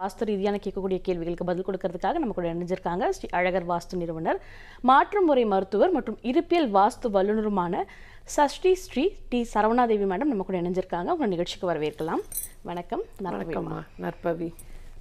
வாஸ்து ரீதியான கேட்கக்கூடிய கேள்விகளுக்கு பதில் கொடுக்கறதுக்காக நம்ம கூட இணைஞ்சிருக்காங்க ஸ்ரீ அழகர் வாஸ்து நிறுவனர் மாற்று முறை மருத்துவர் மற்றும் இருப்பியல் வாஸ்து வல்லுநருமான சஷ்டி ஸ்ரீ டி சரவணாதேவி மேடம் நம்ம கூட இணைஞ்சிருக்காங்க உங்க நிகழ்ச்சிக்கு வரவேற்கலாம் வணக்கம் நற்பவி. வணக்கம்மா நற்பவி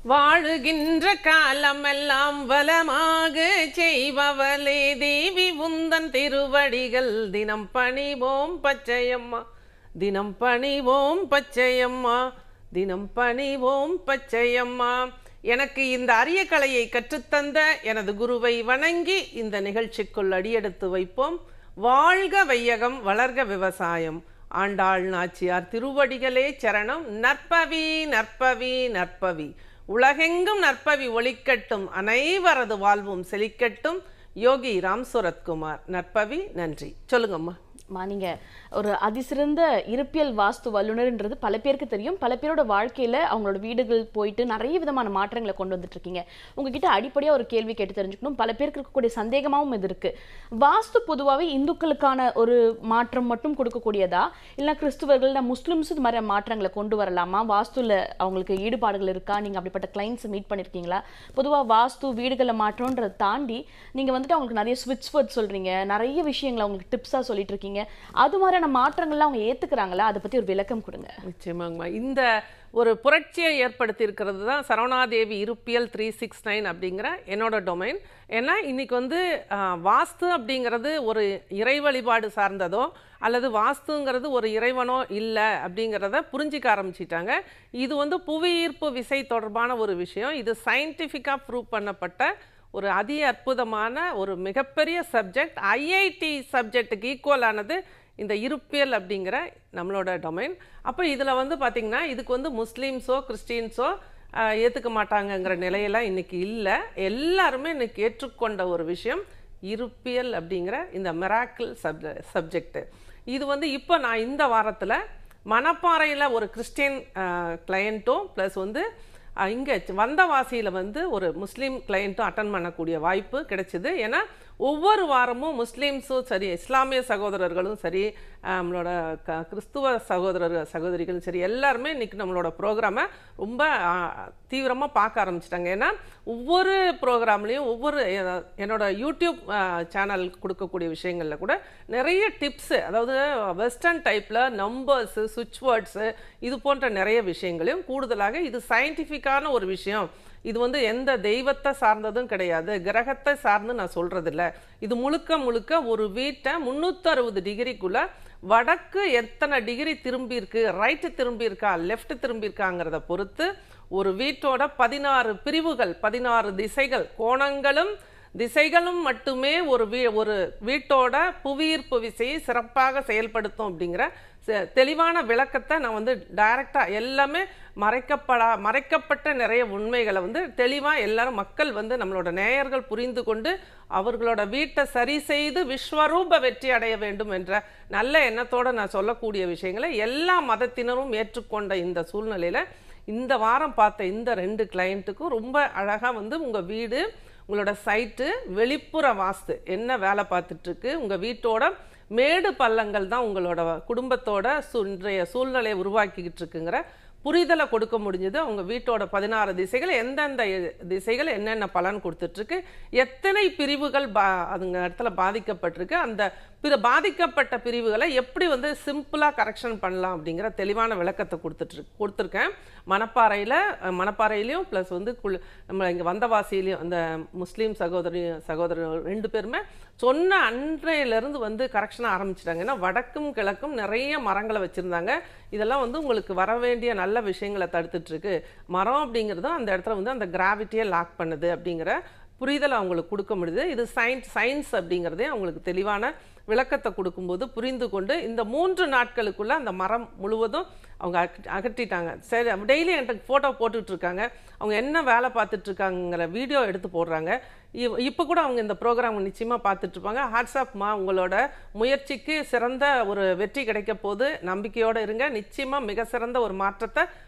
வாழுகின்ற காலமெல்லாம் வளமாக செய்பவளே தேவி உந்தன் திருவடிகள் தினம் பணிவோம் பச்சையம்மா தினம் பணிவோம் பச்சையம்மா தினம் பணிவோம் பச்சையம்மா எனக்கு இந்த அரிய கலையை கற்றுத்தந்த எனது குருவை வணங்கி இந்த நிகழ்ச்சிக்குள் அடியெடுத்து வைப்போம் வாழ்க வையகம் வளர்க விவசாயம் ஆண்டாள் நாச்சியார் திருவடிகளே சரணம் நற்பவி நற்பவி நற்பவி உலகெங்கும் நற்பவி ஒளிக்கட்டும் அனைவரது வாழ்வும் செழிக்கட்டும் யோகி ராம் சுரத்குமார் நற்பவி நன்றி சொல்லுங்கம்மா மா நீங்க ஒரு அதிசிறந்த இருப்பியல் வாஸ்து வல்லுனர்ன்றது பல பேருக்கு தெரியும் பல பேரோட வாழ்க்கையில அவங்களோட வீடுகள் போயிட்டு நிறைய விதமான மாற்றங்களை கொண்டு வந்துட்டு இருக்கீங்க உங்ககிட்ட அடிப்படையா ஒரு கேள்வி கேட்டு தெரிஞ்சுக்கணும் பல பேருக்கு இருக்கக்கூடிய சந்தேகமாவும் இது இருக்கு வாஸ்து பொதுவாகவே இந்துக்களுக்கான ஒரு மாற்றம் மட்டும் கொடுக்கக்கூடியதா இல்ல கிறிஸ்துவர்கள் இல்ல முஸ்லிம்ஸ் இது மாதிரி மாற்றங்களை கொண்டு வரலாமா வாஸ்துல அவங்களுக்கு ஈடுபாடுகள் இருக்கா நீங்க அப்படிப்பட்ட கிளைண்ட்ஸ் மீட் பண்ணிருக்கீங்களா பொதுவா வாஸ்து வீடுகளை மாற்றம்ன்றதை தாண்டி நீங்க வந்துட்டு அவங்களுக்கு நிறைய ஸ்விட்ச் வேர்ட் சொல்றீங்க நிறைய விஷயங்களை அவங்களுக்கு டிப்ஸா சொல்லிட்டு இருக்கீங்க அது மாதிரியான மாற்றங்கள்லாம் அவங்க ஏத்துக்கிறாங்களா அதை பத்தி ஒரு விளக்கம் கொடுங்க நிச்சயமாங்கம்மா இந்த ஒரு புரட்சியை ஏற்படுத்தி இருக்கிறது தான் சரவணாதேவி இருப்பியல் த்ரீ சிக்ஸ் நைன் அப்படிங்கிற என்னோட டொமைன் ஏன்னா இன்னைக்கு வந்து ஆ, வாஸ்து அப்படிங்கிறது ஒரு இறை வழிபாடு சார்ந்ததோ அல்லது வாஸ்துங்கிறது ஒரு இறைவனோ இல்லை அப்படிங்கிறத புரிஞ்சிக்க ஆரம்பிச்சிட்டாங்க இது வந்து புவியீர்ப்பு விசை தொடர்பான ஒரு விஷயம் இது சயின்டிஃபிக்காக ப்ரூவ் பண்ணப்பட்ட ஒரு அதி அற்புதமான ஒரு மிகப்பெரிய சப்ஜெக்ட் ஐஐடி சப்ஜெக்ட்டுக்கு ஈக்குவலானது இந்த இருப்பியல் அப்படிங்கிற நம்மளோட டொமைன் அப்போ இதில் வந்து பார்த்திங்கன்னா இதுக்கு வந்து முஸ்லீம்ஸோ கிறிஸ்டின்ஸோ ஏற்றுக்க மாட்டாங்கங்கிற நிலையெல்லாம் இன்னைக்கு இல்லை எல்லாருமே இன்னைக்கு ஏற்றுக்கொண்ட ஒரு விஷயம் இருப்பியல் அப்படிங்கிற இந்த மெராக்கிள் சப்ஜெ சப்ஜெக்ட் இது வந்து இப்போ நான் இந்த வாரத்தில் மணப்பாறையில் ஒரு கிறிஸ்டியன் கிளையண்ட்டும் ப்ளஸ் வந்து அஹ், இங்க வந்தவாசியில் வந்து ஒரு முஸ்லீம் கிளையண்ட்டும் அட்டன் பண்ணக்கூடிய வாய்ப்பு கிடைச்சிது ஏன்னா ஒவ்வொரு வாரமும் முஸ்லீம்ஸும் சரி இஸ்லாமிய சகோதரர்களும் சரி அஹ், நம்மளோட க கிறிஸ்துவ சகோதரர் சகோதரிகளும் சரி எல்லாருமே இன்னைக்கு நம்மளோட ப்ரோக்ராமை ரொம்ப தீவிரமாக பார்க்க ஆரம்பிச்சிட்டாங்க ஏன்னா ஒவ்வொரு ப்ரோக்ராம்லேயும் ஒவ்வொரு எ- என்னோட யூடியூப் சேனல் கொடுக்கக்கூடிய விஷயங்களில் கூட நிறைய டிப்ஸு அதாவது வெஸ்டர்ன் டைப்பில் நம்பர்ஸு சுவிட்ச் வேர்ட்ஸு இது போன்ற நிறைய விஷயங்களையும் கூடுதலாக இது சயின்டிஃபிக்கான ஒரு விஷயம் இது வந்து எந்த தெய்வத்தை சார்ந்ததும் கிடையாது கிரகத்தை சார்ந்து நான் சொல்றதில்ல இது முழுக்க முழுக்க ஒரு வீட்டை முந்நூற்றறுபது டிகிரிக்குள்ள வடக்கு எத்தனை டிகிரி திரும்பி இருக்கு ரைட்டு திரும்பி இருக்கா லெஃப்ட் திரும்பி இருக்காங்கிறத பொறுத்து ஒரு வீட்டோட பதினாறு பிரிவுகள் பதினாறு திசைகள் கோணங்களும் திசைகளும் மட்டுமே ஒரு வீ ஒரு வீட்டோட புவியீர்ப்பு விசையை சிறப்பாக செயல்படுத்தும் அப்படிங்கிற செ- தெளிவான விளக்கத்தை நான் வந்து டைரக்டாக எல்லாமே மறைக்கப்படா மறைக்கப்பட்ட நிறைய உண்மைகளை வந்து தெளிவாக எல்லாரும் மக்கள் வந்து நம்மளோட நேயர்கள் புரிந்து கொண்டு அவர்களோட வீட்டை சரி செய்து விஸ்வரூப வெற்றி அடைய வேண்டும் என்ற நல்ல எண்ணத்தோட நான் சொல்லக்கூடிய விஷயங்களை எல்லா மதத்தினரும் ஏற்றுக்கொண்ட இந்த சூழ்நிலையில் இந்த வாரம் பார்த்த இந்த ரெண்டு கிளையண்ட்டுக்கும் ரொம்ப அழகாக வந்து உங்கள் வீடு உங்களோட சைட்டு வெளிப்புற வாஸ்து என்ன வேலை பார்த்துட்டு இருக்கு உங்கள் வீட்டோட மேடு பள்ளங்கள் தான் உங்களோட குடும்பத்தோட சு- இன்றைய சூழ்நிலையை உருவாக்கிக்கிட்டு இருக்குங்கிற புரிதலை கொடுக்க முடிஞ்சது அவங்க வீட்டோட பதினாறு திசைகள் எந்தெந்த திசைகள் என்னென்ன பலன் கொடுத்துட்ருக்கு எத்தனை பிரிவுகள் பா அதுங்க இடத்துல பாதிக்கப்பட்டிருக்கு அந்த பிற பாதிக்கப்பட்ட பிரிவுகளை எப்படி வந்து சிம்பிளாக கரெக்ஷன் பண்ணலாம் அப்படிங்கிற தெளிவான விளக்கத்தை கொடுத்துட்டு கொடுத்துருக்கேன் மணப்பாறையில் மணப்பாறையிலையும் ப்ளஸ் வந்து குள் நம்ம இங்கே வந்தவாசியிலையும் அந்த முஸ்லீம் சகோதரி சகோதரர் ரெண்டு பேருமே சொன்ன அன்றையிலேருந்து வந்து கரெக்ஷனாக ஆரம்பிச்சிட்டாங்க ஏன்னா வடக்கும் கிழக்கும் நிறைய மரங்களை வச்சுருந்தாங்க இதெல்லாம் வந்து உங்களுக்கு வர வேண்டிய நல்ல விஷயங்களை தடுத்துட்டு இருக்கு மரம் அப்படிங்கிறதும் அந்த இடத்துல வந்து அந்த கிராவிட்டியை லாக் பண்ணுது அப்படிங்கிற புரிதல் அவங்களுக்கு கொடுக்க முடியுது இது சயின்ஸ் சயின்ஸ் அப்படிங்கிறதே அவங்களுக்கு தெளிவான விளக்கத்தை கொடுக்கும்போது புரிந்து கொண்டு இந்த மூன்று நாட்களுக்குள்ள அந்த மரம் முழுவதும் அவங்க அகற்றி- அகற்றிட்டாங்க சரி டெய்லி என்கிட்ட ஃபோட்டோ போட்டுட்டு இருக்காங்க அவங்க என்ன வேலை பார்த்துட்டு இருக்காங்கிற வீடியோ எடுத்து போடுறாங்க இவ்- இப்போ கூட அவங்க இந்த ப்ரோக்ராம் நிச்சயமாக பார்த்துட்டு இருப்பாங்க ஹாட்ஸ்அப்மா உங்களோட முயற்சிக்கு சிறந்த ஒரு வெற்றி கிடைக்க போது நம்பிக்கையோடு இருங்க நிச்சயமாக மிக சிறந்த ஒரு மாற்றத்தை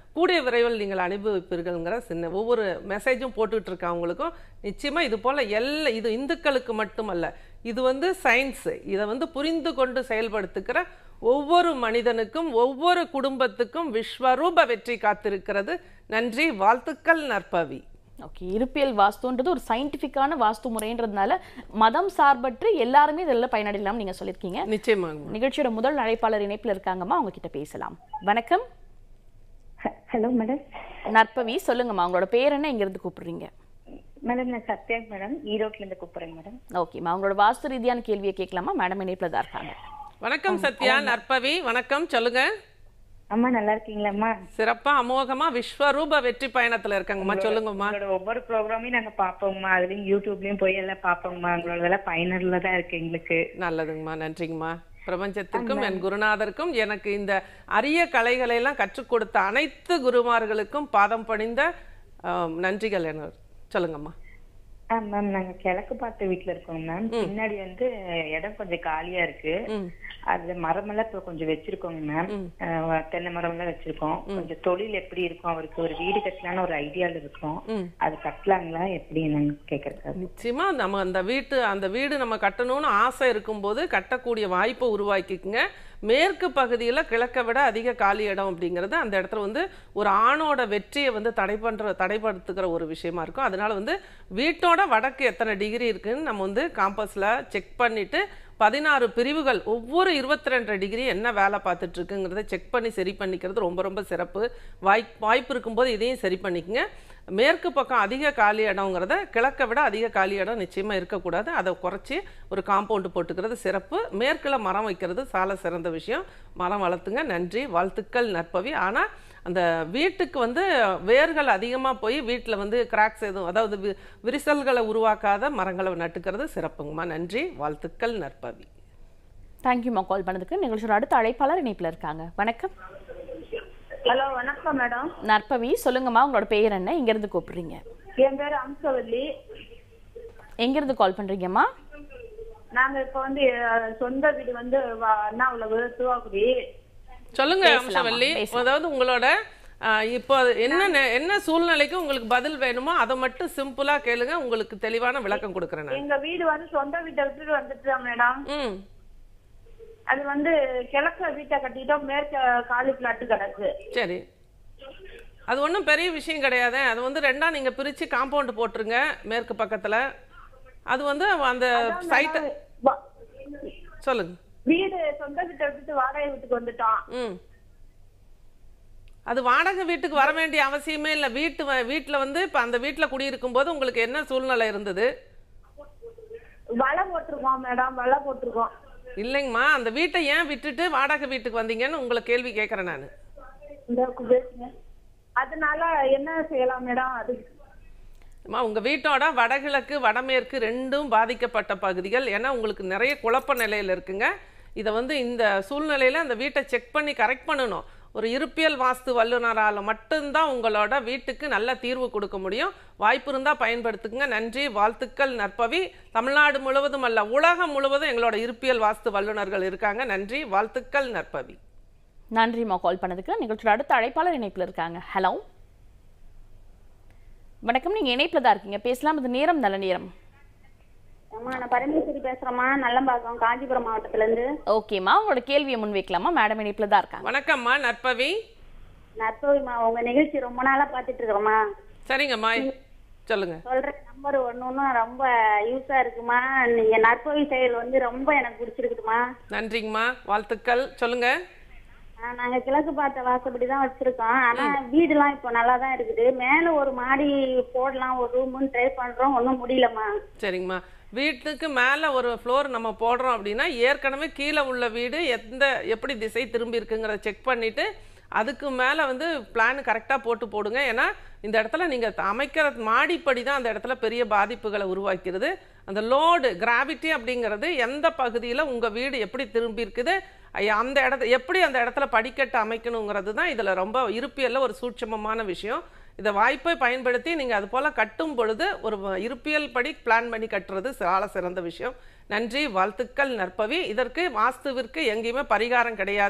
கூடிய விரைவில் நீங்கள் அனுபவிப்பீர்கள்ங்கிற சின்ன ஒவ்வொரு மெசேஜும் போட்டுட்டு இருக்கவங்களுக்கும் நிச்சயமா இது போல எல்லா இது இந்துக்களுக்கு மட்டுமல்ல இது வந்து சயின்ஸ் இதை வந்து புரிந்து கொண்டு செயல்படுத்துகிற ஒவ்வொரு மனிதனுக்கும் ஒவ்வொரு குடும்பத்துக்கும் விஸ்வரூப வெற்றி காத்திருக்கிறது நன்றி வாழ்த்துக்கள் நற்பவி ஓகே இருப்பியல் வாஸ்துன்றது ஒரு சயின்டிஃபிக்கான வாஸ்து முறைன்றதுனால மதம் சார்பற்று எல்லாருமே இதில் பயனடையலாம் நீங்க சொல்லியிருக்கீங்க நிச்சயமாக நிகழ்ச்சியோட முதல் அழைப்பாளர் இணைப்புல இருக்காங்கம்மா அவங்க கிட்ட பேசலாம் வணக்கம் ஹலோ மேடம் நற்பவி சொல்லுங்கம்மா உங்களோட பேர் என்ன எங்க இருந்து கூப்பிடுறீங்க மேடம் நான் சத்யா மேடம் ஈரோட்ல இருந்து கூப்பிடுறேன் மேடம் ஓகேம்மா உங்களோட வாஸ்து ரீதியான கேள்வியை கேட்கலாமா மேடம் இணைப்புல தான் இருக்காங்க வணக்கம் சத்யா நற்பவி வணக்கம் சொல்லுங்க அம்மா நல்லா இருக்கீங்களாம்மா சிறப்பா அமோகமா விஸ்வரூப வெற்றி பயணத்துல இருக்காங்கம்மா சொல்லுங்கம்மா உங்களோட ஒவ்வொரு ப்ரோக்ராமையும் நாங்க பாப்போம்மா அதுலயும் யூடியூப்லயும் போய் எல்லாம் பாப்போம்மா உங்களோட எல்லாம் பயனுள்ளதா தான் இருக்கு எங்களுக்கு நல்லதுங்கம்மா நன்றிங்கம்மா பிரபஞ்சத்திற்கும் என் குருநாதருக்கும் எனக்கு இந்த அரிய கலைகளை எல்லாம் கற்றுக் கொடுத்த அனைத்து குருமார்களுக்கும் பாதம் பணிந்த ஆம், நன்றிகள் என்ன சொல்லுங்கம்மா ஆ மேம் நாங்க கிழக்கு பார்த்த வீட்டுல இருக்கோம் மேம் பின்னாடி வந்து இடம் கொஞ்சம் காலியா இருக்கு அதுல மரமெல்லாம் இப்ப கொஞ்சம் வச்சிருக்கோங்க மேம் அஹ், தென்னை மரம் எல்லாம் வச்சிருக்கோம் கொஞ்சம் தொழில் எப்படி இருக்கும் அவருக்கு ஒரு வீடு கட்டலாம்னு ஒரு ஐடியால இருக்கோம் அது கட்டலாங்களா எப்படி நாங்க கேக்குறேன் நிச்சயமா நம்ம அந்த வீட்டு அந்த வீடு நம்ம கட்டணும்னு ஆசை இருக்கும்போது கட்டக்கூடிய வாய்ப்பை உருவாக்கிக்குங்க மேற்கு பகுதியில் கிழக்க விட அதிக காலி இடம் அப்படிங்கிறது அந்த இடத்துல வந்து ஒரு ஆணோட வெற்றியை வந்து தடை பண்ற தடைப்படுத்துகிற ஒரு விஷயமா இருக்கும் அதனால வந்து வீட்டோட வடக்கு எத்தனை டிகிரி இருக்குன்னு நம்ம வந்து காம்பஸில் செக் பண்ணிட்டு பதினாறு பிரிவுகள் ஒவ்வொரு இருபத்தி ரெண்டரை டிகிரி என்ன வேலை பார்த்துட்டு இருக்குங்கிறத செக் பண்ணி சரி பண்ணிக்கிறது ரொம்ப ரொம்ப சிறப்பு வாய் வாய்ப்பு இருக்கும்போது இதையும் சரி பண்ணிக்கங்க மேற்கு பக்கம் அதிக காலி இடங்கிறத கிழக்க விட அதிக காலி இடம் நிச்சயமா இருக்கக்கூடாது அதை குறைச்சி ஒரு காம்பவுண்டு போட்டுக்கிறது சிறப்பு மேற்கில் மரம் வைக்கிறது சால சிறந்த விஷயம் மரம் வளர்த்துங்க நன்றி வாழ்த்துக்கள் நற்பவி ஆனால் அந்த வீட்டுக்கு வந்து வேர்கள் அதிகமாக போய் வீட்டில் வந்து கிராக்ஸ் எதுவும் அதாவது வி- விரிசல்களை உருவாக்காத மரங்களை நட்டுக்கிறது சிறப்புங்கம்மா நன்றி வாழ்த்துக்கள் நற்பவி தேங்க்யூம்மா கால் பண்ணதுக்கு நிகழ்ச்சியோட அடுத்த அழைப்பாளர் இணைப்புல இருக்காங்க வணக்கம் ஹலோ வணக்கம் மேடம் நற்பவி சொல்லுங்கம்மா உங்களோட பேர் என்ன எங்க இருந்து கூப்பிடுறீங்க என் பேர் அம்சவல்லி எங்க இருந்து கால் பண்றீங்கம்மா நாங்க இப்ப வந்து அஹ், சொந்த வீடு வந்து வ- அண்ணாவுல தூவாக்குடி சொல்லுங்க பேசலாமா? அம்சவல்லி பேசலாம். அதாவது உங்களோட ஆஹ், இப்போ அது என்ன நெ- என்ன சூழ்நிலைக்கு உங்களுக்கு பதில் வேணுமோ அதை மட்டும் சிம்பிளா கேளுங்க உங்களுக்கு தெளிவான விளக்கம் கொடுக்குறேன் நான் எங்க வீடு வந்து சொந்த வீட்டை விட்டுட்டு வந்துட்டோம் மேடம் ம் அது வந்து கிழக்க வீட்டை கட்டிட்டோம் மேற்க காலி பிளாட்டு கிடக்கு சரி அது ஒன்றும் பெரிய விஷயம் கிடையாது அது வந்து ரெண்டா நீங்க பிரிச்சு காம்பவுண்ட் போட்டுருங்க மேற்கு பக்கத்துல அது வந்து அந்த சைட்டை வ- சொல்லுங்க வீடு சொந்த வீட்டை விட்டுட்டு வாடகை வீட்டுக்கு வந்துட்டோம் ம் அது வாடகை வீட்டுக்கு வர வேண்டிய அவசியமே இல்லை வீட்டு வ- வீட்டுல வந்து இப்போ அந்த வீட்டுல குடியிருக்கும் போது உங்களுக்கு என்ன சூழ்நிலை இருந்தது வலை போட்டிருக்கோம் மேடம் வலை போட்டிருக்கோம் இல்லைங்கம்மா அந்த வீட்டை ஏன் விட்டுட்டு வாடகை வீட்டுக்கு வந்தீங்கன்னு உங்களை கேள்வி கேட்குறேன் நான் இந்த பேசுங்க அதனால என்ன செய்யலாம் மேடம் அது அம்மா உங்கள் வீட்டோட வடகிழக்கு வடமேற்கு ரெண்டும் பாதிக்கப்பட்ட பகுதிகள் ஏன்னா உங்களுக்கு நிறைய குழப்ப நிலையில் இருக்குங்க இதை வந்து இந்த சூழ்நிலையில் அந்த வீட்டை செக் பண்ணி கரெக்ட் பண்ணணும் ஒரு இருப்பியல் வாஸ்து வல்லுநரால் மட்டும்தான் உங்களோட வீட்டுக்கு நல்ல தீர்வு கொடுக்க முடியும் வாய்ப்பு இருந்தால் பயன்படுத்துங்க நன்றி வாழ்த்துக்கள் நற்பவி தமிழ்நாடு முழுவதும் அல்ல உலகம் முழுவதும் எங்களோட இருப்பியல் வாஸ்து வல்லுநர்கள் இருக்காங்க நன்றி வாழ்த்துக்கள் நற்பவி நன்றிம்மா கால் பண்ணதுக்கு நிகழ்ச்சியோட அடுத்த அழைப்பாளர் இணைப்புல இருக்காங்க ஹலோ வணக்கம் நீங்க இணைப்புல தான் இருக்கீங்க பேசலாம் இது நேரம் நல்ல நேரம் அம்மா நான் பரமேஸ்வரி பேசுறேம்மா நல்லம்பாக்கம் காஞ்சிபுரம் மாவட்டத்துல இருந்து ஓகேம்மா உங்களோட கேள்வியை முன்வைக்கலாமா மேடம் இணைப்புல தான் இருக்காங்க வணக்கம்மா நற்பவி நற்பவிமா உங்க நிகழ்ச்சி ரொம்ப நாளா பாத்துட்டு இருக்கிறோம்மா சரிங்கம்மா சொல்லுங்க சொல்ற நம்பர் ஒண்ணு ஒண்ணும் ரொம்ப யூஸா இருக்குமா நீங்க நற்பவி செயல் வந்து ரொம்ப எனக்கு பிடிச்சிருக்குதுமா நன்றிங்கம்மா வாழ்த்துக்கள் சொல்லுங்க ஆஹ் நாங்க கிழக்கு பார்த்த வாசப்படி தான் வச்சிருக்கோம் ஆனா வீடுலாம் இப்போ நல்லா தான் இருக்குது மேல ஒரு மாடி போடலாம் ஒரு ரூம்னு ட்ரை பண்றோம் ஒன்றும் முடியலம்மா சரிங்கம்மா வீட்டுக்கு மேலே ஒரு ஃப்ளோர் நம்ம போடுறோம் அப்படின்னா ஏற்கனவே கீழே உள்ள வீடு எந்த எப்படி திசை திரும்பி இருக்குங்கிறத செக் பண்ணிவிட்டு அதுக்கு மேலே வந்து பிளான் கரெக்டாக போட்டு போடுங்க ஏன்னா இந்த இடத்துல நீங்கள் அமைக்கிற மாடிப்படி தான் அந்த இடத்துல பெரிய பாதிப்புகளை உருவாக்கிறது அந்த லோடு கிராவிட்டி அப்படிங்கிறது எந்த பகுதியில் உங்கள் வீடு எப்படி திரும்பி இருக்குது ஐயா, அந்த இடத்த எப்படி அந்த இடத்துல படிக்கட்டு அமைக்கணுங்கிறது தான் இதில் ரொம்ப இருப்பியல்ல ஒரு சூட்சமமான விஷயம் இதை வாய்ப்பை பயன்படுத்தி நீங்கள் அது போல் கட்டும் பொழுது ஒரு வ- இருப்பியல் படி பிளான் பண்ணி கட்டுறது சால சிறந்த விஷயம் நன்றி வாழ்த்துக்கள் நற்பவி இதற்கு வாஸ்துவிற்கு எங்கேயுமே பரிகாரம் கிடையாது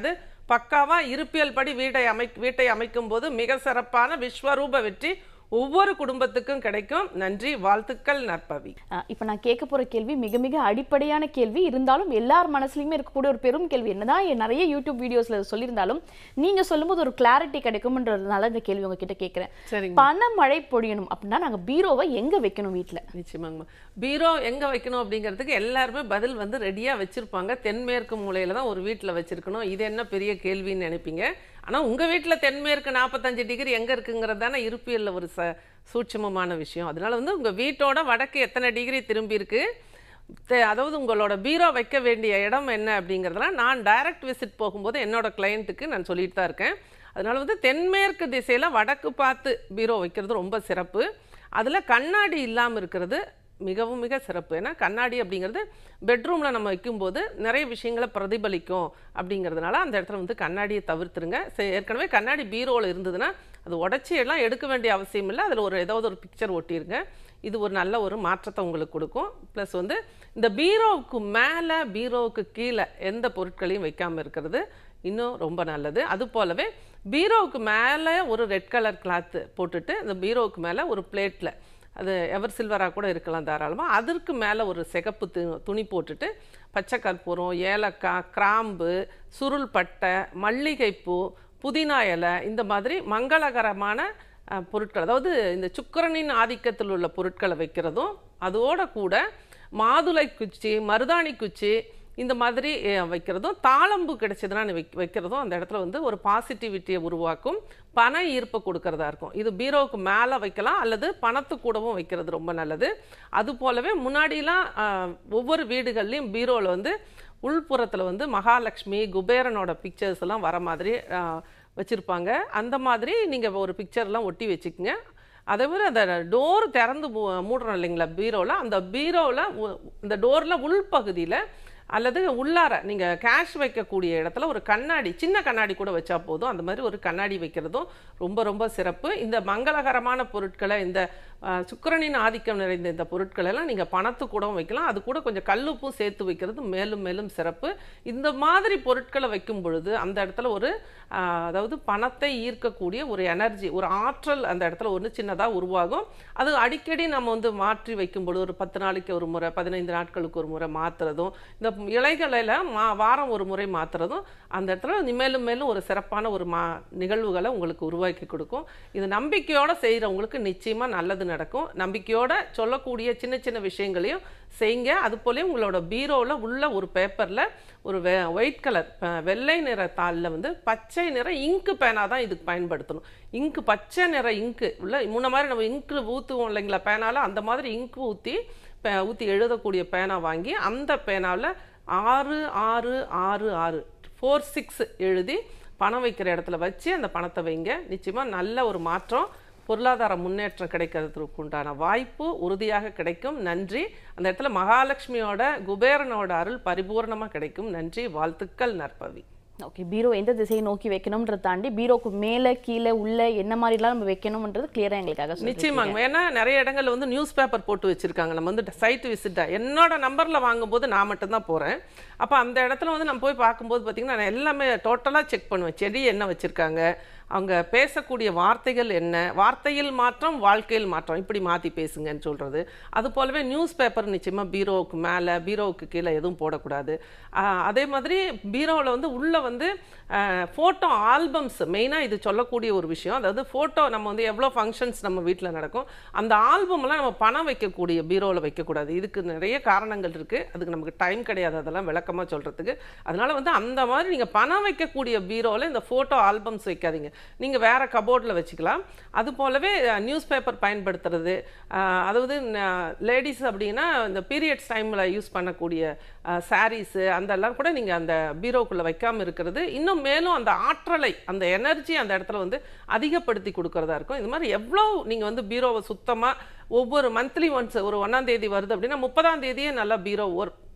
பக்காவா இருப்பியல் படி வீட்டை அமை வீட்டை அமைக்கும் போது மிக சிறப்பான விஸ்வரூப வெற்றி ஒவ்வொரு குடும்பத்துக்கும் கிடைக்கும் நன்றி வாழ்த்துக்கள் நற்பவி அஹ் இப்ப நான் கேட்க போற கேள்வி மிக மிக அடிப்படையான கேள்வி இருந்தாலும் எல்லார் மனசுலயுமே இருக்கக்கூடிய ஒரு பெரும் கேள்வி என்னதான் என் நிறைய யூடியூப் வீடியோஸ்ல சொல்லியிருந்தாலும் நீங்க சொல்லும்போது ஒரு கிளாரிட்டி கிடைக்கும்ன்றதுனால இந்த கேள்வி உங்ககிட்ட கேட்கிறேன் சரிங்க பண மழை பொழியணும் அப்படின்னா நாங்க பீரோவை எங்க வைக்கணும் வீட்ல நிச்சயமாங்கம்மா பீரோ எங்க வைக்கணும் அப்படிங்கிறதுக்கு எல்லாருமே பதில் வந்து ரெடியா வச்சிருப்பாங்க தென்மேற்கு மூலையில தான் ஒரு வீட்டில் வச்சிருக்கணும் இது என்ன பெரிய கேள்வின்னு நினைப்பீங்க ஆனா உங்க வீட்டில் தென்மேற்கு நாற்பத்தஞ்சு டிகிரி எங்க இருக்குங்கிறது தானே இருப்பியல்ல ஒரு ச சூட்சமமான விஷயம் அதனால வந்து உங்க வீட்டோட வடக்கு எத்தனை டிகிரி திரும்பி இருக்கு தே- அதாவது உங்களோட பீரோ வைக்க வேண்டிய இடம் என்ன அப்படிங்கிறதெல்லாம் நான் டைரக்ட் விசிட் போகும்போது என்னோட கிளையண்ட்டுக்கு நான் சொல்லிட்டு தான் இருக்கேன் அதனால வந்து தென்மேற்கு திசையில வடக்கு பார்த்து பீரோ வைக்கிறது ரொம்ப சிறப்பு அதுல கண்ணாடி இல்லாம இருக்கிறது மிகவும் மிக சிறப்பு ஏன்னா கண்ணாடி அப்படிங்கிறது பெட்ரூமில் நம்ம வைக்கும்போது நிறைய விஷயங்களை பிரதிபலிக்கும் அப்படிங்கிறதுனால அந்த இடத்துல வந்து கண்ணாடியை தவிர்த்துருங்க சரி, ஏற்கனவே கண்ணாடி பீரோவில் இருந்ததுன்னா அது உடச்சி எல்லாம் எடுக்க வேண்டிய அவசியம் இல்லை அதில் ஒரு ஏதாவது ஒரு பிக்சர் ஒட்டிருங்க இது ஒரு நல்ல ஒரு மாற்றத்தை உங்களுக்கு கொடுக்கும் ப்ளஸ் வந்து இந்த பீரோவுக்கு மேலே பீரோவுக்கு கீழே எந்த பொருட்களையும் வைக்காமல் இருக்கிறது இன்னும் ரொம்ப நல்லது அது போலவே பீரோவுக்கு மேலே ஒரு ரெட் கலர் கிளாத்து போட்டுட்டு இந்த பீரோவுக்கு மேலே ஒரு பிளேட்டில் அது எவர் சில்வராக கூட இருக்கலாம் தாராளமாக அதற்கு மேலே ஒரு சிகப்பு து துணி போட்டுட்டு பச்சை கற்பூரம் ஏலக்காய் கிராம்பு சுருள் பட்டை மல்லிகைப்பூ புதினா இலை இந்த மாதிரி மங்களகரமான அஹ், பொருட்கள் அதாவது இந்த சுக்கிரனின் ஆதிக்கத்தில் உள்ள பொருட்களை வைக்கிறதும் அதோட கூட மாதுளை குச்சி மருதாணி குச்சி இந்த மாதிரி அஹ், வைக்கிறதும் தாளம்பு கிடைச்சதுன்னா நீ வைக் வைக்கிறதும் அந்த இடத்துல வந்து ஒரு பாசிட்டிவிட்டியை உருவாக்கும் பண ஈர்ப்பை கொடுக்கறதா இருக்கும் இது பீரோவுக்கு மேலே வைக்கலாம் அல்லது பணத்து கூடவும் வைக்கிறது ரொம்ப நல்லது அது போலவே முன்னாடிலாம் அஹ், ஒவ்வொரு வீடுகள்லையும் பீரோவில் வந்து உள்புறத்தில் வந்து மகாலட்சுமி குபேரனோட பிக்சர்ஸ் எல்லாம் வர மாதிரி அஹ், வச்சிருப்பாங்க அந்த மாதிரி நீங்கள் ஒரு பிக்சர்லாம் ஒட்டி வச்சுக்கோங்க அதே மாதிரி அந்த டோர் திறந்து மூ- மூடுறோம் இல்லைங்களா பீரோவில் அந்த பீரோவில் இந்த டோரில் உள்பகுதியில் அல்லது உள்ளார நீங்கள் கேஷ் வைக்கக்கூடிய இடத்துல ஒரு கண்ணாடி சின்ன கண்ணாடி கூட வச்சா போதும் அந்த மாதிரி ஒரு கண்ணாடி வைக்கிறதும் ரொம்ப ரொம்ப சிறப்பு இந்த மங்களகரமான பொருட்களை இந்த அஹ், சுக்கிரனின் ஆதிக்கம் நிறைந்த இந்த பொருட்களை எல்லாம் நீங்கள் பணத்து கூடவும் வைக்கலாம் அது கூட கொஞ்சம் கல்லுப்பும் சேர்த்து வைக்கிறது மேலும் மேலும் சிறப்பு இந்த மாதிரி பொருட்களை வைக்கும் பொழுது அந்த இடத்துல ஒரு ஆஹ், அதாவது பணத்தை ஈர்க்கக்கூடிய ஒரு எனர்ஜி ஒரு ஆற்றல் அந்த இடத்துல ஒன்று சின்னதாக உருவாகும் அது அடிக்கடி நம்ம வந்து மாற்றி வைக்கும் பொழுது ஒரு பத்து நாளைக்கு ஒரு முறை பதினைந்து நாட்களுக்கு ஒரு முறை மாற்றுறதும் இந்த இலைகளில் மா வாரம் ஒரு முறை மாற்றுறதும் அந்த இடத்துல மேலும் மேலும் ஒரு சிறப்பான ஒரு மா நிகழ்வுகளை உங்களுக்கு உருவாக்கி கொடுக்கும் இது நம்பிக்கையோட செய்கிறவங்களுக்கு நிச்சயமாக நல்லது நடக்கும் நம்பிக்கையோட சொல்லக்கூடிய சின்ன சின்ன விஷயங்களையும் செய்யுங்க அது போலவே உங்களோட பீரோவில் உள்ள ஒரு பேப்பரில் ஒரு வெ ஒயிட் கலர் வெள்ளை நிற தாளில் வந்து பச்சை நிற இங்கு பேனா தான் இதுக்கு பயன்படுத்தணும் இங்கு பச்சை நிற இங்கு உள்ள முன்ன மாதிரி நம்ம இங்கு ஊற்றுவோம் இல்லைங்களா பேனால அந்த மாதிரி இங்கு ஊற்றி ஊற்றி எழுதக்கூடிய பேனா வாங்கி அந்த பேனாவில் ஆறு ஆறு ஆறு ஆறு ஃபோர் சிக்ஸ் எழுதி பணம் வைக்கிற இடத்துல வச்சு அந்த பணத்தை வைங்க நிச்சயமாக நல்ல ஒரு மாற்றம் பொருளாதார முன்னேற்றம் கிடைக்கிறதுக்கு உண்டான வாய்ப்பு உறுதியாக கிடைக்கும் நன்றி அந்த இடத்துல மகாலட்சுமியோட குபேரனோட அருள் பரிபூர்ணமாக கிடைக்கும் நன்றி வாழ்த்துக்கள் நற்பவி ஓகே பீரோ எந்த திசையை நோக்கி வைக்கணும்ன்றத தாண்டி பீரோக்கு மேலே கீழே உள்ள என்ன மாதிரிலாம் நம்ம வைக்கணும்ன்றது கிளியரா எங்களுக்காக சொல்லிருக்கீங்க. நிச்சயமாங்க ஏன்னா நிறைய இடங்கள்ல வந்து நியூஸ் பேப்பர் போட்டு வச்சிருக்காங்க நம்ம வந்து சைட் விசிட்டா என்னோட நம்பர்ல வாங்கும்போது நான் மட்டும்தான் போறேன் அப்ப அந்த இடத்துல வந்து நம்ம போய் பார்க்கும்போது பார்த்தீங்கன்னா நான் எல்லாமே டோட்டலா செக் பண்ணுவேன் செடி என்ன வச்சிருக்காங்க அவங்க பேசக்கூடிய வார்த்தைகள் என்ன வார்த்தையில் மாற்றம் வாழ்க்கையில் மாற்றம் இப்படி மாற்றி பேசுங்கன்னு சொல்கிறது அது போலவே நியூஸ் பேப்பர் நிச்சயமாக பீரோவுக்கு மேலே பீரோவுக்கு கீழே எதுவும் போடக்கூடாது ஆஹ் அதே மாதிரி பீரோவில் வந்து உள்ளே வந்து ஃபோட்டோ ஆல்பம்ஸ் மெயினாக இது சொல்லக்கூடிய ஒரு விஷயம் அதாவது ஃபோட்டோ நம்ம வந்து எவ்வளோ ஃபங்க்ஷன்ஸ் நம்ம வீட்டில் நடக்கும் அந்த ஆல்பம்லாம் நம்ம பணம் வைக்கக்கூடிய பீரோவில் வைக்கக்கூடாது இதுக்கு நிறைய காரணங்கள் இருக்குது அதுக்கு நமக்கு டைம் கிடையாது அதெல்லாம் விளக்கமாக சொல்கிறதுக்கு அதனால வந்து அந்த மாதிரி நீங்கள் பணம் வைக்கக்கூடிய பீரோவில் இந்த ஃபோட்டோ ஆல்பம்ஸ் வைக்காதீங்க நீங்கள் வேறு கபோர்டில் வச்சுக்கலாம் அது போலவே நியூஸ் பேப்பர் பயன்படுத்துறது அஹ், அதாவது லேடிஸ் அப்படின்னா இந்த பீரியட்ஸ் டைமில் யூஸ் பண்ணக்கூடிய சாரீஸு அதெல்லாம் கூட நீங்கள் அந்த பீரோக்குள்ளே வைக்காமல் இருக்கிறது இன்னும் மேலும் அந்த ஆற்றலை அந்த எனர்ஜி அந்த இடத்துல வந்து அதிகப்படுத்தி கொடுக்கறதா இருக்கும் இது மாதிரி எவ்வளோ நீங்கள் வந்து பீரோவை சுத்தமாக ஒவ்வொரு மந்த்லி ஒன்ஸ் ஒரு ஒன்றாம் தேதி வருது அப்படின்னா முப்பதாம் தேதியே நல்லா பீரோ ஒரு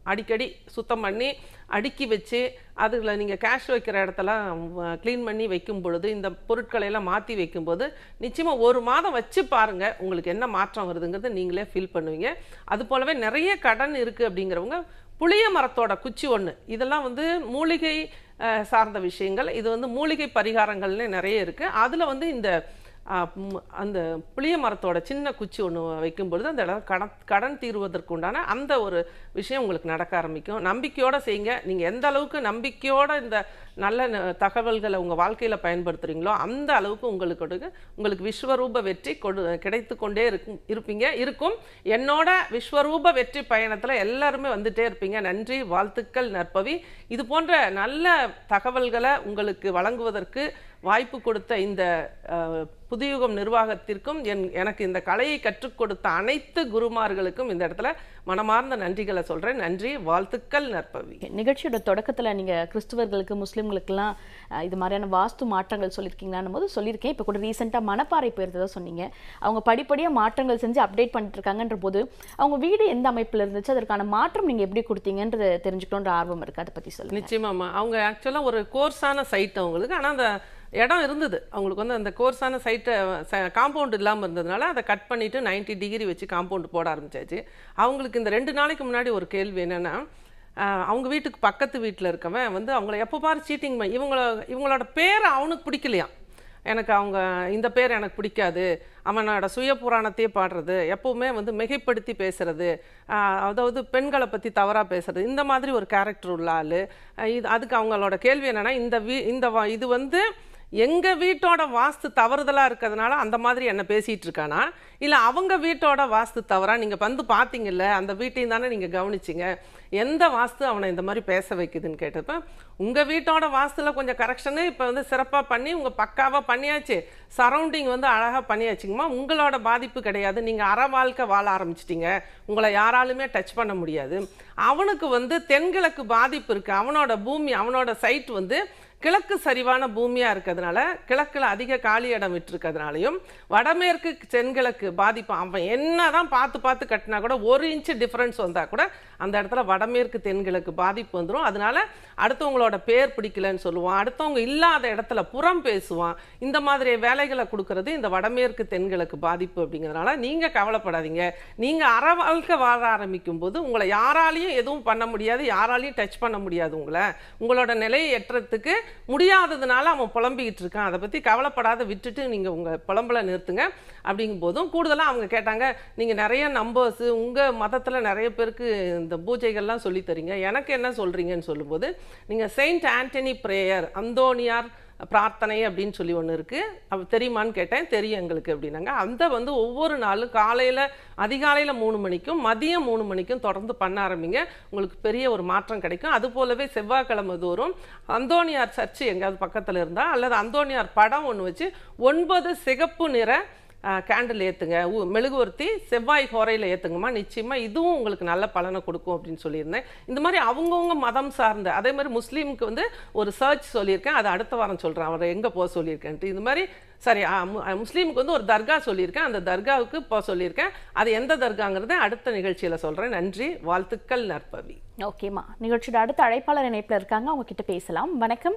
அடிக்கடி சுத்தம் பண்ணி அடுக்கி வச்சு அதில் நீங்கள் கேஷ் வைக்கிற இடத்தெல்லாம் க்ளீன் பண்ணி வைக்கும் பொழுது இந்த பொருட்களை எல்லாம் மாற்றி வைக்கும்போது நிச்சயமாக ஒரு மாதம் வச்சு பாருங்கள் உங்களுக்கு என்ன மாற்றம் வருதுங்கிறத நீங்களே ஃபீல் பண்ணுவீங்க அது போலவே நிறைய கடன் இருக்குது அப்படிங்கிறவங்க புளிய மரத்தோட குச்சி ஒன்று இதெல்லாம் வந்து மூலிகை அஹ், சார்ந்த விஷயங்கள் இது வந்து மூலிகை பரிகாரங்கள்னு நிறைய இருக்குது அதில் வந்து இந்த அஹ், ம், அந்த புளிய மரத்தோட சின்ன குச்சி ஒன்று வைக்கும் பொழுது அந்த இடம் கடன் கடன் தீர்வதற்கு உண்டான அந்த ஒரு விஷயம் உங்களுக்கு நடக்க ஆரம்பிக்கும் நம்பிக்கையோட செய்யுங்க நீங்கள் எந்த அளவுக்கு நம்பிக்கையோட இந்த நல்ல ந- தகவல்களை உங்கள் வாழ்க்கையில் பயன்படுத்துகிறீங்களோ அந்த அளவுக்கு உங்களுக்கு உங்களுக்கு விஸ்வரூப வெற்றி கொடு கிடைத்து கொண்டே இருக்கும் இருப்பீங்க இருக்கும் என்னோட விஸ்வரூப வெற்றி பயணத்தில் எல்லாருமே வந்துட்டே இருப்பீங்க நன்றி வாழ்த்துக்கள் நற்பவி இது போன்ற நல்ல தகவல்களை உங்களுக்கு வழங்குவதற்கு வாய்ப்பு கொடுத்த இந்த அஹ், புதியுகம் நிர்வாகத்திற்கும் என் எனக்கு இந்த கலையை கற்றுக் கொடுத்த அனைத்து குருமார்களுக்கும் இந்த இடத்துல மனமார்ந்த நன்றிகளை சொல்கிறேன் நன்றி வாழ்த்துக்கள் நற்பவி நிகழ்ச்சியோட தொடக்கத்துல நீங்க கிறிஸ்துவர்களுக்கு முஸ்லிம்களுக்கெல்லாம் அஹ், இது மாதிரியான வாஸ்து மாற்றங்கள் சொல்லியிருக்கீங்களான்னு போது சொல்லியிருக்கேன் இப்போ கூட ரீசெண்டாக மணப்பாறை போயிருந்ததா சொன்னீங்க அவங்க படிப்படியா மாற்றங்கள் செஞ்சு அப்டேட் பண்ணிட்டு இருக்காங்கன்ற போது அவங்க வீடு எந்த அமைப்புல இருந்துச்சு அதற்கான மாற்றம் நீங்க எப்படி கொடுத்தீங்கன்றது தெரிஞ்சுக்கணுன்ற ஆர்வம் இருக்கு அதை பத்தி சொல்லுங்க நிச்சயமாம்மா அவங்க ஆக்சுவலாக ஒரு கோர்ஸான சைட் அவங்களுக்கு ஆனால் அந்த இடம் இருந்தது அவங்களுக்கு வந்து அந்த கோர்ஸான சைட்டை காம்பவுண்ட் இல்லாமல் இருந்ததுனால அதை கட் பண்ணிவிட்டு 90 டிகிரி வச்சு காம்பவுண்ட் போட ஆரம்பிச்சாச்சு அவங்களுக்கு இந்த ரெண்டு நாளைக்கு முன்னாடி ஒரு கேள்வி என்னென்னா அவங்க வீட்டுக்கு பக்கத்து வீட்டில் இருக்கவன் வந்து அவங்கள எப்போ பாரு சீட்டிங் இவங்கள இவங்களோட பேரை அவனுக்கு பிடிக்கலையாம் எனக்கு அவங்க இந்த பேர் எனக்கு பிடிக்காது அவனோட சுய புராணத்தையே பாடுறது எப்பவுமே வந்து மிகைப்படுத்தி பேசுறது ஆஹ் அதாவது பெண்களை பற்றி தவறாக பேசுறது இந்த மாதிரி ஒரு கேரக்டர் உள்ள ஆள் இது அதுக்கு அவங்களோட கேள்வி என்னன்னா இந்த வீ இந்த வா- இது வந்து எங்க வீட்டோட வாஸ்து தவறுதலா இருக்கிறதுனால அந்த மாதிரி என்ன பேசிட்டு இருக்கானா இல்ல அவங்க வீட்டோட வாஸ்து தவறா நீங்க வந்து பாத்தீங்கல்ல அந்த வீட்டையும் தானே நீங்க கவனிச்சீங்க எந்த வாஸ்து அவனை இந்த மாதிரி பேச வைக்குதுன்னு கேட்டப்ப உங்க வீட்டோட வாஸ்துல கொஞ்சம் கரெக்ஷனு இப்போ வந்து சிறப்பா பண்ணி உங்க பக்காவா பண்ணியாச்சு சரௌண்டிங் வந்து அழகா பண்ணியாச்சுங்கம்மா உங்களோட பாதிப்பு கிடையாது நீங்க அற வாழ்க்கை வாழ ஆரம்பிச்சிட்டீங்க உங்களை யாராலுமே டச் பண்ண முடியாது அவனுக்கு வந்து தென்கிழக்கு பாதிப்பு இருக்கு அவனோட பூமி அவனோட சைட் வந்து கிழக்கு சரிவான பூமியா இருக்கிறதுனால கிழக்குல அதிக காலி இடம் விட்டுருக்கிறதுனாலையும் வடமேற்கு தென்கிழக்கு பாதிப்பு அவன் என்னதான் பார்த்து பார்த்து கட்டினா கூட ஒரு இன்ச் டிஃபரன்ஸ் வந்தா கூட அந்த இடத்துல வடமேற்கு தென்கிழக்கு பாதிப்பு வந்துடும் அதனால அடுத்தவங்களோட பேர் பிடிக்கலன்னு சொல்லுவான் அடுத்தவங்க இல்லாத இடத்துல புறம் பேசுவான் இந்த மாதிரி வேலைகளை கொடுக்கறது இந்த வடமேற்கு தென்கிழக்கு பாதிப்பு அப்படிங்கிறதுனால நீங்க கவலைப்படாதீங்க நீங்க அற வாழ்க்கை வாழ ஆரம்பிக்கும் போது உங்களை யாராலையும் எதுவும் பண்ண முடியாது யாராலையும் டச் பண்ண முடியாது உங்களை உங்களோட நிலையை எட்டுறதுக்கு முடியாததுனால அவன் புலம்பிக்கிட்டு இருக்கான் அதை பத்தி கவலைப்படாத விட்டுட்டு நீங்க உங்க புலம்பலை நிறுத்துங்க அப்படிங்கும் போதும் கூடுதலா அவங்க கேட்டாங்க நீங்க நிறைய நம்பர்ஸ் உங்க மதத்துல நிறைய பேருக்கு இந்த பூஜைகள்லாம் சொல்லி தரீங்க எனக்கு என்ன சொல்றீங்கன்னு சொல்லும்போது நீங்க செயின்ட் ஆண்டனி பிரேயர் அந்தோனியார் பிரார்த்தனை அப்படின்னு சொல்லி ஒன்று இருக்குது அது தெரியுமான்னு கேட்டேன் தெரியும் எங்களுக்கு அப்படின்னாங்க அந்த வந்து ஒவ்வொரு நாளும் காலையில் அதிகாலையில் மூணு மணிக்கும் மதியம் மூணு மணிக்கும் தொடர்ந்து பண்ண ஆரம்பிங்க உங்களுக்கு பெரிய ஒரு மாற்றம் கிடைக்கும் அது போலவே செவ்வாய்க்கிழமை தோறும் அந்தோனியார் சர்ச்சு எங்கேயாவது பக்கத்தில் இருந்தால் அல்லது அந்தோனியார் படம் ஒன்று வச்சு ஒன்பது சிகப்பு நிற கேண்டில் ஏற்றுங்க மெழுகுவர்த்தி செவ்வாய் ஹோரையில் ஏற்றுங்கம்மா நிச்சயமாக இதுவும் உங்களுக்கு நல்ல பலனை கொடுக்கும் அப்படின்னு சொல்லியிருந்தேன் இந்த மாதிரி அவங்கவுங்க மதம் சார்ந்த அதே மாதிரி முஸ்லீமுக்கு வந்து ஒரு சர்ச் சொல்லியிருக்கேன் அது அடுத்த வாரம் சொல்கிறேன் அவர் எங்கே போக சொல்லியிருக்கேன்ட்டு இது மாதிரி சரி ஆ, மு- அ, முஸ்லீமுக்கு வந்து ஒரு தர்கா சொல்லியிருக்கேன் அந்த தர்காவுக்கு போக சொல்லியிருக்கேன் அது எந்த தர்காங்கிறத அடுத்த நிகழ்ச்சியில் சொல்கிறேன் நன்றி வாழ்த்துக்கள் நற்பவி ஓகேம்மா நிகழ்ச்சியோட அடுத்த அழைப்பாளர் இணைப்புல இருக்காங்க அவங்க கிட்ட பேசலாம் வணக்கம்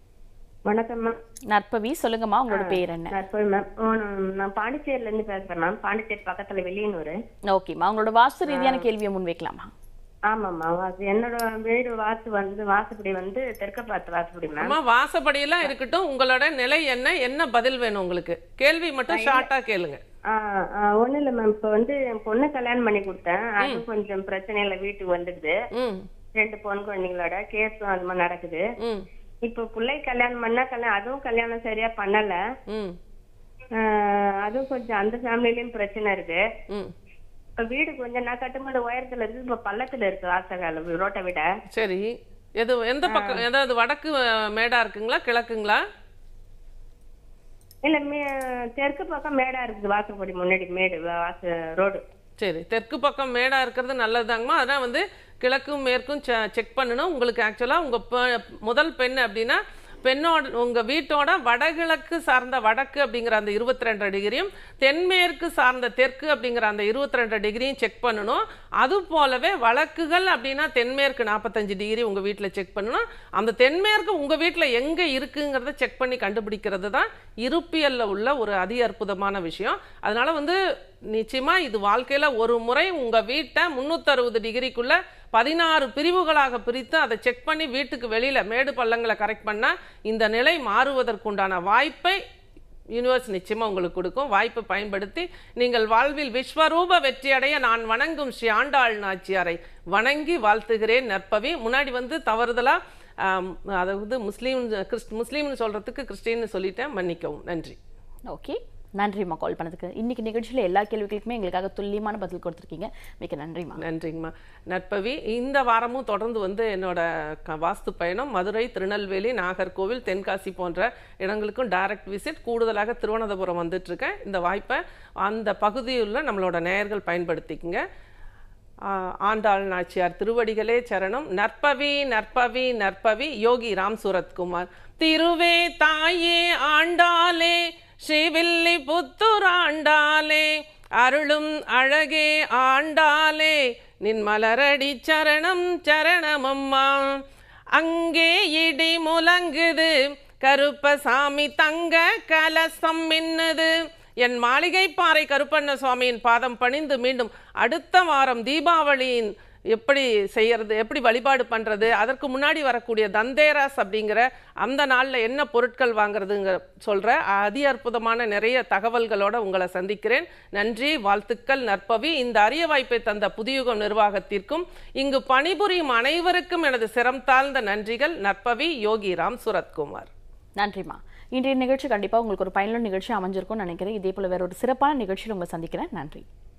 வணக்கம் மேம் நற்பவி சொல்லுங்கம்மா உங்களோட பேர் என்ன நான் போய் மேம் ஓ, நான் நான் பாண்டிச்சேரில இருந்து பேசுறேன் மேம் பாண்டிச்சேரி பக்கத்துல வெளியனூர் ஓகேம்மா உங்களோட வாஸ்து ரீதியான கேள்வியை முன்வைக்கலாமா ஆமாம்மா வாசு என்னோட வீடு வாசு வந்து வாசுபடி வந்து தெற்க பார்த்து வாசுபடி மேம் அம்மா வாசப்படியெல்லாம் இருக்கட்டும் உங்களோட நிலை என்ன என்ன பதில் வேணும் உங்களுக்கு கேள்வி மட்டும் ஷார்ட்டாக கேளுங்க ஒன்றும் இல்லை மேம் இப்போ வந்து என் பொண்ணு கல்யாணம் பண்ணி கொடுத்தேன் அது கொஞ்சம் பிரச்சனையில வீட்டுக்கு வந்துடுது ம் ரெண்டு பொன் குழந்தைங்களோட கேஸும் அது மாதிரி நடக்குது ம் இப்போ பிள்ளை கல்யாணம் பண்ணா கல்யாணம் அதுவும் கல்யாணம் சரியா பண்ணல ம் ஆஹ் அதுவும் கொஞ்சம் அந்த ஃபேமிலிலயும் பிரச்சனை இருக்கு ம் இப்ப வீடு கொஞ்சம் நான் கட்டும்போது உயரத்துல இருக்கு இப்ப பள்ளத்துல இருக்கு வாசகால ரோட்டை விட சரி எது எந்த பக்கம் ஏதாவது வடக்கு அஹ், மேடா இருக்குங்களா கிழக்குங்களா இல்ல மே- தெற்கு பக்கம் மேடா இருக்குது வாசப்படி முன்னாடி மேடு வாச ரோடு சரி தெற்கு பக்கம் மேடா இருக்கிறது நல்லதுதாங்கம்மா அதான் வந்து கிழக்கும் மேற்கும் செக் பண்ணணும் உங்களுக்கு ஆக்சுவலாக உங்கள் முதல் பெண் அப்படின்னா பெண்ணோட உங்க வீட்டோட வடகிழக்கு சார்ந்த வடக்கு அப்படிங்கிற அந்த இருபத்தி ரெண்டு டிகிரியும் தென்மேற்கு சார்ந்த தெற்கு அப்படிங்கிற அந்த இருபத்தி ரெண்டு டிகிரியும் செக் பண்ணணும் அது போலவே வழக்குகள் அப்படின்னா தென்மேற்கு நாற்பத்தஞ்சு டிகிரி உங்க வீட்டுல செக் பண்ணணும் அந்த தென்மேற்கு உங்க வீட்டுல எங்க இருக்குங்கிறத செக் பண்ணி கண்டுபிடிக்கிறது தான் இருப்பியல்ல உள்ள ஒரு அதி அற்புதமான விஷயம் அதனால வந்து நிச்சயமா இது வாழ்க்கையில ஒரு முறை உங்க வீட்டை முன்னூத்தறுபது டிகிரிக்குள்ள பதினாறு பிரிவுகளாக பிரித்து அதை செக் பண்ணி வீட்டுக்கு வெளியில மேடு பள்ளங்களை கரெக்ட் பண்ணா இந்த நிலை மாறுவதற்குண்டான வாய்ப்பை யூனிவர்ஸ் நிச்சயமா உங்களுக்கு கொடுக்கும் வாய்ப்பை பயன்படுத்தி நீங்கள் வாழ்வில் விஸ்வரூப வெற்றியடைய நான் வணங்கும் ஸ்ரீ ஆண்டாள் நாச்சியாரை வணங்கி வாழ்த்துகிறேன் நற்பவி முன்னாடி வந்து தவறுதலா ஆம், அதாவது முஸ்லீம் கிறிஸ்ட் முஸ்லீம்னு சொல்றதுக்கு கிறிஸ்டின்னு சொல்லிட்டேன் மன்னிக்கவும் நன்றி ஓகே நன்றிம்மா கால் பண்ணதுக்கு இன்னைக்கு நிகழ்ச்சியில எல்லா கேள்விகளுக்குமே எங்களுக்காக துல்லியமான பதில் கொடுத்துருக்கீங்க மிக்க நன்றிம்மா நன்றிங்கம்மா நற்பவி இந்த வாரமும் தொடர்ந்து வந்து என்னோட க- வாஸ்து பயணம் மதுரை திருநெல்வேலி நாகர்கோவில் தென்காசி போன்ற இடங்களுக்கும் டைரக்ட் விசிட் கூடுதலாக திருவனந்தபுரம் வந்துட்டு இருக்கேன் இந்த வாய்ப்பை அந்த பகுதியில் நம்மளோட நேயர்கள் பயன்படுத்திக்கங்க ஆஹ் ஆண்டாள் நாச்சியார் திருவடிகளே சரணம் நற்பவி நற்பவி நற்பவி யோகி ராம் சூரத்குமார் திருவே தாயே ஆண்டாளே ஸ்ரீவில்லி புத்தூர் ஆண்டாளே அருளும் அழகே ஆண்டாளே நின் மலரடி சரணம் சரணமம்மா அங்கே இடி முழங்குது கருப்பசாமி தங்க கலசம் மின்னுது என் மாளிகை பாறை கருப்பண்ண சுவாமியின் பாதம் பணிந்து மீண்டும் அடுத்த வாரம் தீபாவளியின் எப்படி செய்யறது எப்படி வழிபாடு பண்றது அதற்கு முன்னாடி வரக்கூடிய தந்தேராஸ் அப்படிங்கிற அந்த நாள்ல என்ன பொருட்கள் வாங்குறதுங்க சொல்ற அதி அற்புதமான நிறைய தகவல்களோட உங்களை சந்திக்கிறேன் நன்றி வாழ்த்துக்கள் நற்பவி இந்த அரிய வாய்ப்பை தந்த புதியுகம் நிர்வாகத்திற்கும் இங்கு பணிபுரியும் அனைவருக்கும் எனது சிரம் தாழ்ந்த நன்றிகள் நற்பவி யோகிராம் சுரத்குமார் நன்றிம்மா இன்றைய நிகழ்ச்சி கண்டிப்பா உங்களுக்கு ஒரு பயனுள்ள நிகழ்ச்சி அமைஞ்சிருக்கும்னு நினைக்கிறேன் இதே போல வேற ஒரு சிறப்பான நிகழ்ச்சியில் உங்களை சந்திக்கிறேன் நன்றி